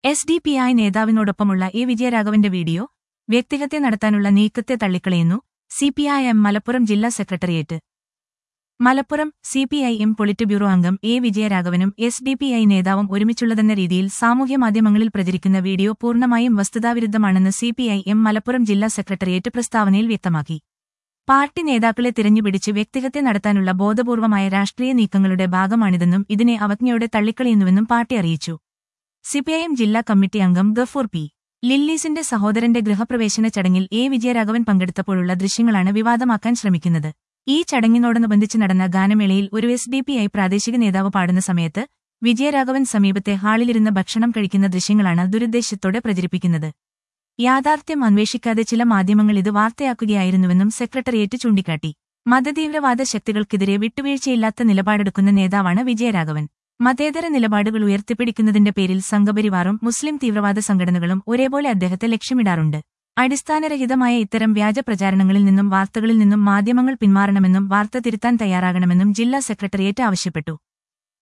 S D P I നേതാവിനോടൊപ്പമുള്ള A വിജയരാഘവന്റെ video വ്യക്തിഹത്യ നടത്താനുള്ള നീക്കത്തെ തള്ളിക്കളയുന്നു C P I M Malappuram ജില്ലാ secretariat Malappuram C P I M polit bureau അംഗം എ വിജയരാഘവനും എസ് ഡി പി ഐ നേതാവും ഒരുമിച്ചുള്ളതെന്ന രീതിയിൽ സാമൂഹ്യമാധ്യമങ്ങളിൽ പ്രചരിക്കുന്ന വീഡിയോ പൂർണ്ണമായും വസ്തുതാവിരുദ്ധമാണെന്ന് C P I M Malappuram ജില്ലാ സെക്രട്ടേറിയറ്റ് പ്രസ്താവനയിൽ വ്യക്തമാക്കി പാർട്ടി നേതാക്കളെ തിരഞ്ഞുപിടിച്ച് വ്യക്തിഹത്യ നടത്താനുള്ള ബോധപൂർവമായ രാഷ്ട്രീയ നീക്കങ്ങളുടെ ഭാഗമാണിതെന്നും ഇതിനെ അവജ്ഞയോടെ തള്ളിക്കളയുന്നുവെന്നും പാർട്ടി അറിയിച്ചു സിപിഐഎം ജില്ലാ കമ്മിറ്റി അംഗം ഗഫൂർ പി ലില്ലീസിന്റെ സഹോദരന്റെ ഗൃഹപ്രവേശന ചടങ്ങിൽ എ വിജയരാഘവൻ പങ്കെടുത്തപ്പോഴുള്ള ദൃശ്യങ്ങളാണ് വിവാദമാക്കാൻ ശ്രമിക്കുന്നത് ഈ ചടങ്ങിനോടനുബന്ധിച്ച് നടന്ന ഗാനമേളയിൽ ഒരു എസ് ഡി പി ഐ പ്രാദേശിക നേതാവ് പാടുന്ന സമയത്ത് വിജയരാഘവൻ സമീപത്തെ ഹാളിലിരുന്ന് ഭക്ഷണം കഴിക്കുന്ന ദൃശ്യങ്ങളാണ് ദുരുദ്ദേശത്തോടെ പ്രചരിപ്പിക്കുന്നത് യാഥാർത്ഥ്യം അന്വേഷിക്കാതെ ചില മാധ്യമങ്ങൾ ഇത് വാർത്തയാക്കുകയായിരുന്നുവെന്നും സെക്രട്ടേറിയറ്റ് ചൂണ്ടിക്കാട്ടി മതതീവ്രവാദ ശക്തികൾക്കെതിരെ വിട്ടുവീഴ്ചയില്ലാത്ത നിലപാടെടുക്കുന്ന നേതാവാണ് വിജയരാഘവൻ മതേതര നിലപാടുകൾ ഉയർത്തിപ്പിടിക്കുന്നതിന്റെ പേരിൽ സംഘപരിവാറും മുസ്ലിം തീവ്രവാദ സംഘടനകളും ഒരേപോലെ അദ്ദേഹത്തെ ലക്ഷ്യമിടാറുണ്ട് അടിസ്ഥാനരഹിതമായ ഇത്തരം വ്യാജ പ്രചാരണങ്ങളിൽ നിന്നും വാർത്തകളിൽ നിന്നും മാധ്യമങ്ങൾ പിന്മാറണമെന്നും വാർത്ത തിരുത്താൻ തയ്യാറാകണമെന്നും ജില്ലാ സെക്രട്ടേറിയറ്റ് ആവശ്യപ്പെട്ടു